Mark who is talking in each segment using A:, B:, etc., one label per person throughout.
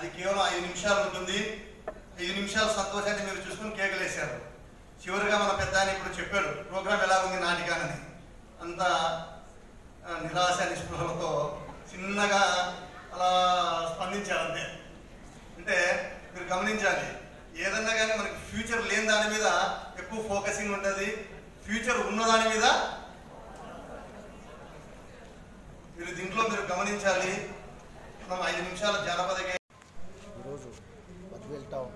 A: అది కేవలం ఐదు నిమిషాలు ఉంటుంది ఐదు నిమిషాల సంతోషాన్ని మీరు చూసుకుని కేకలేశారు చివరిగా మన పెద్ద ఆయన ఇప్పుడు చెప్పాడు ప్రోగ్రామ్ ఎలా ఉంది నాటికానని అంత ఆ, నిరాశ నిస్పృహలతో చిన్నగా అలా స్పందించారు అంతే అంటే మీరు గమనించాలి ఏదన్నా కానీ మనకి ఫ్యూచర్ లేని దాని మీద ఎక్కువ ఫోకసింగ్ ఉంటుంది ఫ్యూచర్ ఉన్న దాని మీద మీరు దీంట్లో మీరు గమనించాలి మనం ఐదు నిమిషాల జానపద గే-
B: ఈరోజు బద్వేల్ టౌన్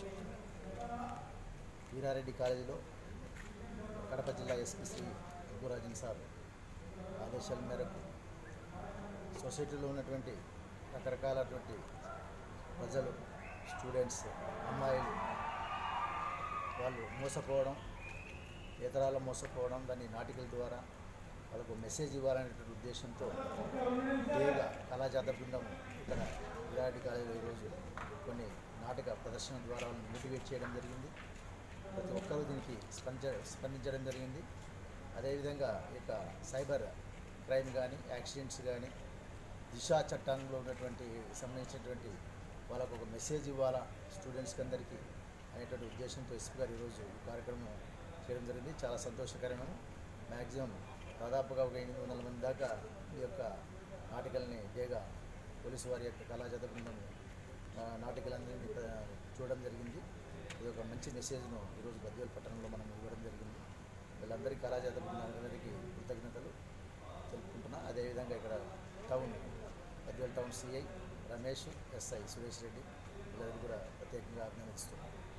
B: వీరారెడ్డి కాలేజీలో కడప జిల్లా ఎస్పీ శ్రీ రఘురాజన్ సార్ ఆదేశాల మేరకు సొసైటీలో ఉన్నటువంటి రకరకాలటువంటి ప్రజలు స్టూడెంట్స్ అమ్మాయిలు వాళ్ళు మోసపోవడం ఇతరాల మోసపోవడం దాన్ని నాటికల ద్వారా వాళ్ళకు మెసేజ్ ఇవ్వాలనేటువంటి ఉద్దేశంతో డేగా కళాజాత బృందం ఇక్కడ విరాటి కాలేజీలో ఈరోజు కొన్ని నాటక ప్రదర్శన ద్వారా వాళ్ళని మోటివేట్ చేయడం జరిగింది ప్రతి ఒక్కరూ దీనికి స్పంద స్పందించడం జరిగింది అదేవిధంగా ఈ యొక్క సైబర్ క్రైమ్ కానీ యాక్సిడెంట్స్ కానీ దిశా చట్టంలో ఉన్నటువంటి సంబంధించినటువంటి వాళ్ళకు ఒక మెసేజ్ ఇవ్వాలా స్టూడెంట్స్కి అందరికీ అనేటువంటి ఉద్దేశంతో ఎస్పీ గారు ఈరోజు ఈ కార్యక్రమం చేయడం జరిగింది చాలా సంతోషకరమైన మ్యాక్సిమం దాదాపుగా ఒక ఎనిమిది వందల మంది దాకా ఈ యొక్క నాటికల్ని డేగా పోలీసు వారి యొక్క కళాజాత బృందం ఆ, నాటికలందరినీ ప్ర- చూడడం జరిగింది ఇది ఒక మంచి మెసేజ్ను ఈరోజు బద్వేల్ పట్టణంలో మనం ఇవ్వడం జరిగింది వీళ్ళందరికీ కళాజాత బృందాలందరికీ కృతజ్ఞతలు తెలుపుకుంటున్నా అదేవిధంగా ఇక్కడ town Badvel town CI Ramesh SI Suresh Reddy వీళ్ళందరికీ కూడా ప్రత్యేకంగా అభినందిస్తున్నాను